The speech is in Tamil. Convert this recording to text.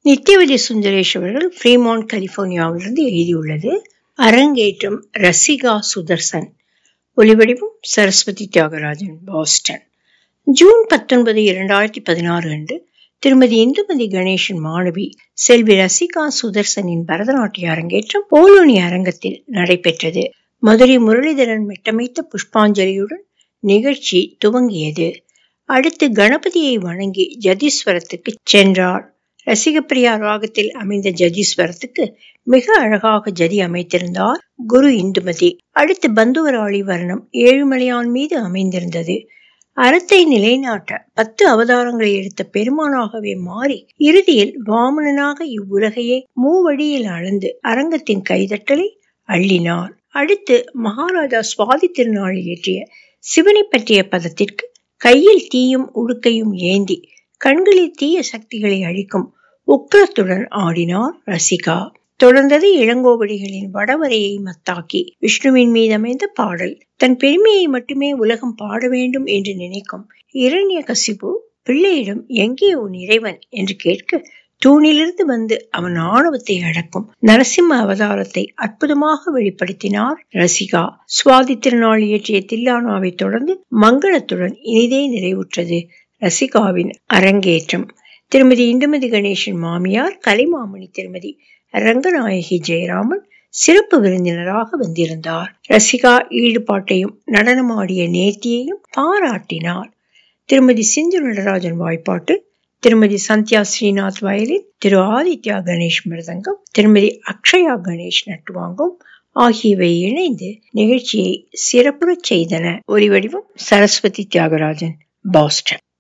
நித்யவதி சுந்தரேஷ் அவர்கள் ஃப்ரீமான் கலிபோர்னியாவிலிருந்து எழுதியுள்ளது அரங்கேற்றம் ரசிகா சுதர்சன் ஒலிவடிவம் சரஸ்வதி தியாகராஜன் பாஸ்டன் ஜூன் பத்தொன்பது இரண்டாயிரத்தி பதினாறு அன்று திருமதி இந்துமதி கணேசன் மாணவி செல்வி ரசிகா சுதர்சனின் பரதநாட்டிய அரங்கேற்றம் ஓலோனி அரங்கத்தில் நடைபெற்றது மதுரை முரளிதரன் மெட்டமைத்த புஷ்பாஞ்சலியுடன் நிகழ்ச்சி துவங்கியது அடுத்து கணபதியை வணங்கி ஜதீஸ்வரத்துக்கு சென்றார் ரசிகப்பிரியா ராகத்தில் அமைந்த ஜதீஸ்வரத்துக்கு மிக அழகாக ஜதி அமைத்திருந்தார் குரு இந்துமதி அடுத்து பந்துவராளி வர்ணம் ஏழுமலையான் மீது அமைந்திருந்தது அறத்தை நிலைநாட்ட பத்து அவதாரங்களை எடுத்த பெருமானாகவே மாறி இறுதியில் வாமனனாக இவ்வுலகையே மூவடியில் அளந்து அரங்கத்தின் கைதட்டலை அள்ளினார் அடுத்து மகாராஜா சுவாதி திருநாளில் இயற்றிய சிவனை பற்றிய பதத்திற்கு கையில் தீயும் உடுக்கையும் ஏந்தி கண்களில் தீய சக்திகளை அழிக்கும் உக்கிரத்துடன் ஆடினார் ரசிகா தொடர்ந்தது இளங்கோவடிகளின் வடவரையை மத்தாக்கி விஷ்ணுவின் மீது அமைந்த பாடல் தன் பெருமையை மட்டுமே உலகம் பாட வேண்டும் என்று நினைக்கும் இரண்ய கசிபு பிள்ளையிடம் எங்கே உன் இறைவன் என்று கேட்க தூணிலிருந்து வந்து அவன் ஆணவத்தை அடக்கும் நரசிம்ம அவதாரத்தை அற்புதமாக வெளிப்படுத்தினார் ரசிகா சுவாதி திருநாள் இயற்றிய தில்லானாவை தொடர்ந்து மங்களத்துடன் இனிதே நிறைவுற்றது ரசிகாவின் அரங்கேற்றம் திருமதி இந்துமதி கணேசன் மாமியார் கலைமாமணி திருமதி ரங்கநாயகி ஜெயராமன் சிறப்பு விருந்தினராக வந்திருந்தார் ரசிகா ஈடுபாட்டையும் நடனமாடிய நேர்த்தியையும் பாராட்டினார் திருமதி சிந்து நடராஜன் வாய்ப்பாட்டு திருமதி சந்தியா ஸ்ரீநாத் வயலின் திரு ஆதித்யா கணேஷ் மிருதங்கம் திருமதி அக்ஷயா கணேஷ் நட்டுவாங்கம் ஆகியவை இணைந்து நிகழ்ச்சியை சிறப்புறச் செய்தன ஒலிவடிவம் சரஸ்வதி தியாகராஜன் பாஸ்டன்